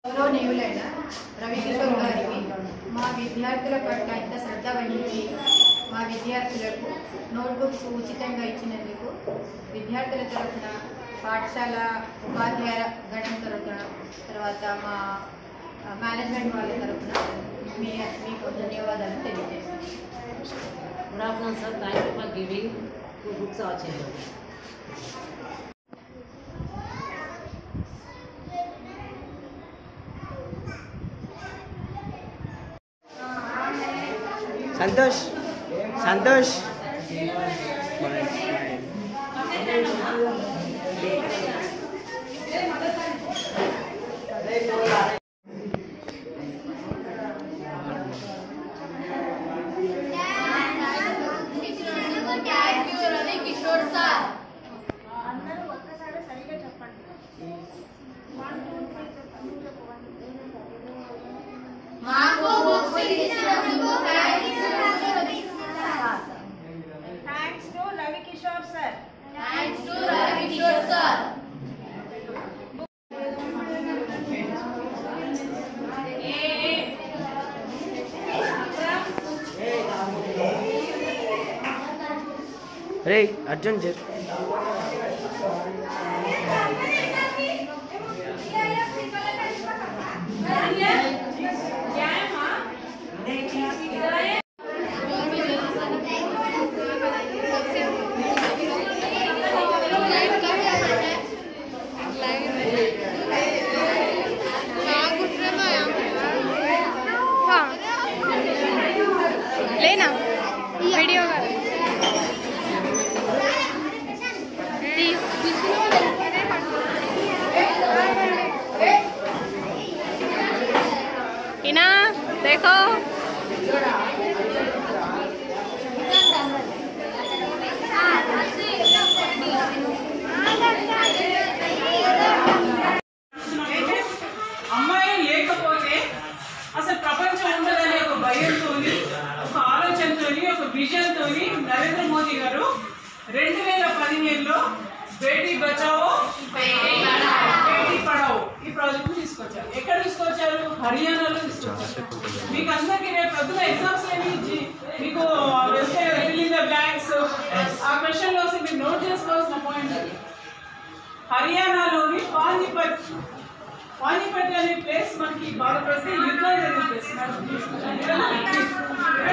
గౌరవనీయులైన రవికిషోర్ గారికి మా విద్యార్థుల పట్ల ఇంత శ్రద్ధ వహించి మా విద్యార్థులకు నోట్బుక్స్ ఉచితంగా ఇచ్చినందుకు విద్యార్థుల తరఫున పాఠశాల ఉపాధ్యాయ గణం తరఫున తర్వాత మా ఆ, మేనేజ్మెంట్ వాళ్ళ తరఫున మీ మీకు ధన్యవాదాలు తెలియజేస్తాను Good afternoon, sir. Thank you for giving two books to our children. Santosh Santosh అందరూ ఒక్కసారి సరిగా చెప్పండి వన్ టూ త్రీ చెప్పండి మాకు బుక్స్ ఇచ్చినందుకు thanks to Ravi Kishore sir thanks to Ravikishore sir రే అర్జున్ జర్ లేనా వీడియో इना देखो అమ్మాయి లేకపోతే అసలు ప్రపంచం ఉండదనే ఒక భయంతో ఒక ఆలోచనతో ఒక విజన్తో నరేంద్ర మోదీ గారు రెండు వేల పదిహేనులో బేటీ బచావో బేటీ పడావో ఈ ప్రాజెక్ట్ తీసుకొచ్చారు ఎక్కడ తీసుకొచ్చారు హర్యానాలో తీసుకొచ్చారు మీకు అందరికీ రేపు పొద్దున ఎగ్జామ్స్ ఏమి ఇచ్చి మీకు వస్తే ఫిల్లింగ్ ద బ్లాంక్స్ ఆ క్వశ్చన్ లో వస్తే మీరు నోట్ చేసుకోవాల్సిన పాయింట్ అది హర్యానాలోని పానిపత్ పానిపట్ అనే ప్లేస్ మనకి బాధపడితే యుద్ధం జరిగిన ప్లేస్ మనం తీసుకుంటాం.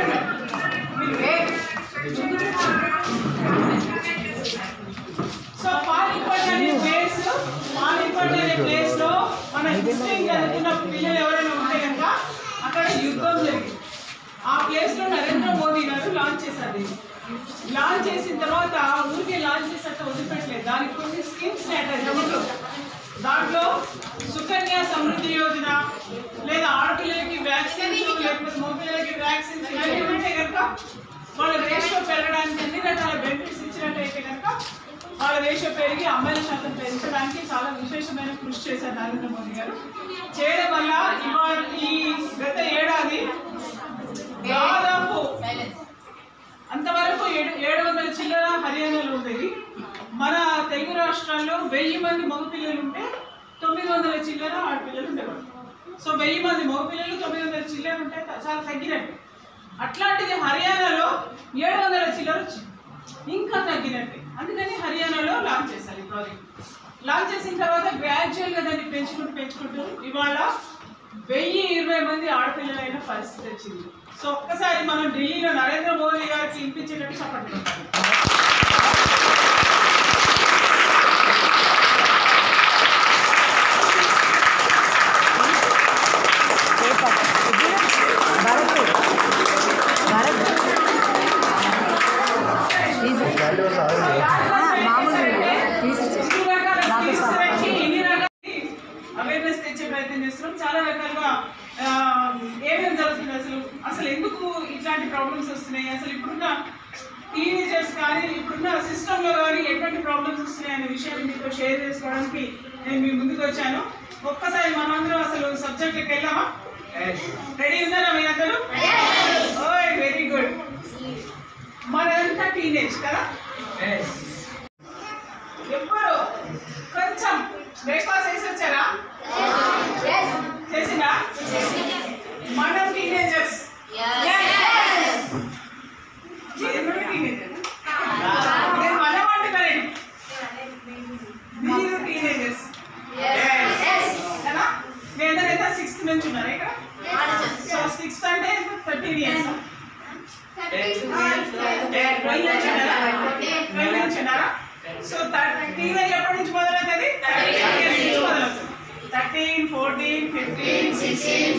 సో పానిపట్ అనే ప్లేస్ పానిపట్ అనే ప్లేస్ లో మన హిస్టరీ చదువుతున్న పిల్లలు ఎవరైనా ఉంటే కనుక అక్కడ యుద్ధం జరిగింది ఆ ప్లేస్ లో నరేంద్ర మోదీ గారు లాంచ్ చేశారు దీన్ని. లాంచ్ చేసిన తర్వాత ఊరికే లాంచ్ చేసినట్టు వదిలిపెట్టలేదు దానికి కొన్ని స్కీమ్స్ అటాచ్ దాంట్లో సుకన్య సమృద్ధి యోజన లేదా ఆడపిల్లలకి వ్యాక్సిన్స్ లేకపోతే మగపిల్లలకి వ్యాక్సిన్స్ ఇవన్నీ ఉంటే కనుక వాళ్ళ రేషియో పెరగడానికి అన్ని రకాల బెనిఫిట్స్ ఇచ్చినట్టయితే కనుక వాళ్ళ రేషియో పెరిగి అమ్మాయిల శాతం పెంచడానికి చాలా విశేషమైన కృషి చేశారు నరేంద్ర మోదీ గారు చేయడం వల్ల ఇవాళ ఈ గత ఏడాది దాదాపు అంతవరకు ఏడు ఏడు వందల చిల్లర హర్యానాలో ఉండేది మన తెలుగు రాష్ట్రాల్లో వెయ్యి మంది మగపిల్లలు ఉంటే తొమ్మిది వందల చిల్లర ఆడపిల్లలు ఉండేవాళ్ళు సో వెయ్యి మంది మగపిల్లలు తొమ్మిది వందల చిల్లర ఉంటే త- చాలా తగ్గినట్టు అట్లాంటిది హర్యానాలో ఏడు వందల చిల్లర వచ్చింది ఇంకా తగ్గినట్టే అందుకని హర్యానాలో లాంచ్ చేశారు ఈ ప్రాజెక్ట్ లాంచ్ చేసిన తర్వాత గ్రాడ్యువల్గా దాన్ని పెంచుకుంటూ పెంచుకుంటూ ఇవాళ వెయ్యి ఇరవై మంది ఆడపిల్లలైన పరిస్థితి వచ్చింది సో ఒక్కసారి మనం ఢిల్లీలో నరేంద్ర మోదీ గారికి వినిపించేటట్టు చెప్పండి అవేర్నెస్ తెచ్చే ప్రయత్నం చేస్తున్నాం చాలా రకాలుగా ఆ, ఏమేమి జరుగుతుంది అసలు అసలు ఎందుకు ఇట్లాంటి ప్రాబ్లమ్స్ వస్తున్నాయి అసలు ఇప్పుడున్న టీనేజర్స్ కానీ ఇప్పుడున్న సిస్టంలో కానీ ఎటువంటి ప్రాబ్లమ్స్ వస్తున్నాయి అనే విషయాన్ని మీతో షేర్ చేసుకోవడానికి నేను మీ ముందుకు వచ్చాను ఒక్కసారి మనందరం అసలు సబ్జెక్ట్కి వెళ్దామా రెడీ ఉన్నారా మీ అందరూ ఓయ్ వెరీ గుడ్ మనంతా టీనేజ్ కదా ఎప్పుడు కొంచెం బ్రేక్ఫాస్ట్ చేసి వచ్చారా మనం టీనేజర్స్ నేను మనం అంటున్నాను మీరు టీనేజర్స్ కదా మీ అందరూ ఎంత సిక్స్త్ నుంచి ఉన్నారు ఇక్కడ సో సిక్స్త్ అంటే థర్టీన్ ఇయర్స్ ట్వెల్వ్ నుంచి ఉన్నారా ట్వెల్వ్ నుంచి ఉన్నారా సో టీనేజ్ ఎప్పటి నుంచి మొదలవుతుంది థర్టీన్ ఇయర్స్ నుంచి మొదలవుతుంది thirteen fourteen fifteen sixteen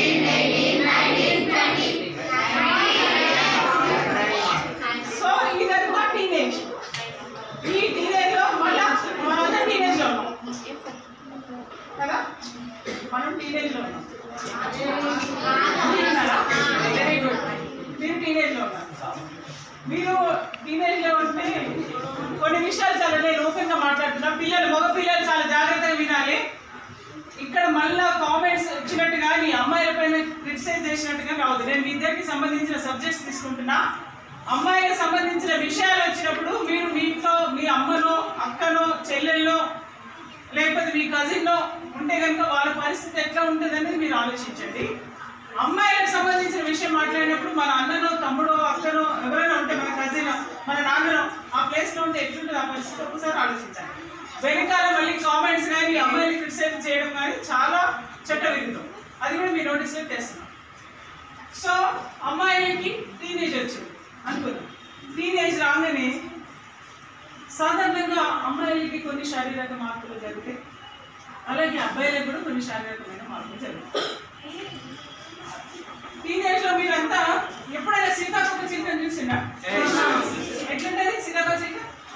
so ఇదంతా టీనేజ్ ఈ టీనేజ్ లో మళ్ళా మనంతా టీనేజ్ లో ఉన్నాం కదా మనం టీనేజ్ లో ఉన్నాం వెరీ గుడ్ మీరు టీనేజ్ లో ఉన్నారు మీరు టీనేజ్ లో ఉంటే కొన్ని విషయాలు చాలా నేను ఓపెన్ గా మాట్లాడుతున్నా పిల్లలు మగ పిల్లలు చాలా జాగ్రత్తగా వినాలి ఇక్కడ మళ్ళా కామెంట్స్ వచ్చినట్టు కానీ అమ్మాయిల పైన క్రిటిసైజ్ చేసినట్టుగా కావద్దు నేను మీ ఇద్దరికి సంబంధించిన సబ్జెక్ట్స్ తీసుకుంటున్నా అమ్మాయిలకు సంబంధించిన విషయాలు వచ్చినప్పుడు మీరు మీ ఇంట్లో మీ అమ్మనో అక్కనో చెల్లెల్లో లేకపోతే మీ కజిన్నో ఉంటే కనుక వాళ్ళ పరిస్థితి ఎట్లా ఉంటుంది అనేది మీరు ఆలోచించండి అమ్మాయిలకు సంబంధించిన విషయం మాట్లాడినప్పుడు మన అన్ననో తమ్ముడో అక్కనో ఎవరైనా ఉంటే మన కజిన్ మన నాన్ననో ఆ ప్లేస్ లో ఉంటే ఎట్లుంటుంది ఆ పరిస్థితి ఒకసారి ఆలోచించండి వెనకాల మళ్ళీ కామెంట్స్ కానీ అమ్మాయిని క్రిటిసైజ్ చేయడం కానీ చాలా చట్ట విరుద్ధం అది కూడా మీ నోటీస్లో తెస్తున్నాం సో అమ్మాయిలకి టీనేజ్ వచ్చింది అనుకుందాం టీనేజ్ రాగానే సాధారణంగా అమ్మాయిలకి కొన్ని శారీరక మార్పులు జరుగుతాయి అలాగే అబ్బాయిలకు కూడా కొన్ని శారీరకమైన మార్పులు జరుగుతాయి టీనేజ్ లో మీరంతా ఎప్పుడైనా సీతాకోక చిలుకని చూసిందా ఎట్లుంటది సీతాకోక చిలుక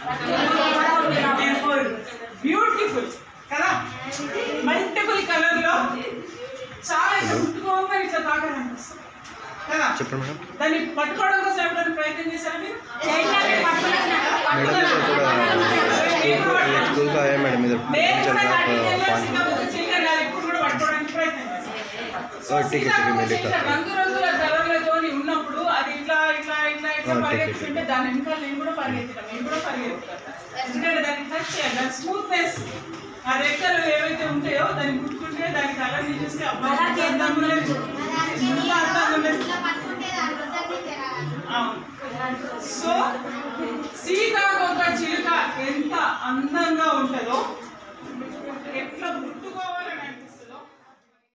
బ్యూటిఫుల్ కదా మల్టిపుల్ కలర్ లో చాలా ఇట్లా ముట్టుకోగా ఇట్లా తాకాలనిపిస్తుంది కదా చెప్పండి మేడం దాన్ని పట్టుకోవడం కోసం ఎప్పుడైనా ప్రయత్నం చేశారా మీరు మేడం స్కూల్ का है मैडम इधर నేను चल కూడా रहा నా है టీనేజ్లో पानी సీతాకోక చిలుక కాదు, ఇప్పుడు కూడా పట్టుకోవడానికి ప్రయత్నం చేశాను. సో ఓ, టికెట్ సీతాకోక ఇవ్వండి, చిలుక టికెట్. రంగురంగుల కలర్లతోని ఉన్నప్పుడు అది ఇట్లా ఇట్లా ఇట్లా ఇట్లా ఓ, టికెట్ పరిగెత్తుంటే దాని వెనకాల నేను కూడా పరిగెత్తాను నేను కూడా పరిగెత్తాను ఎందుకంటే దాన్ని టచ్ చేయాలి దాని స్మూత్నెస్ ఆ రెక్కలు ఏవైతే ఉంటాయో దాన్ని గుర్తుంటే దాని కలర్ చూస్తే అబ్బాయి ఎంత అందంగా ఉండేది. ఎంత అందంగా ఉండేది. అవును. సో సీతాకోక చిలుక ఎంత అందంగా ఉంటుందో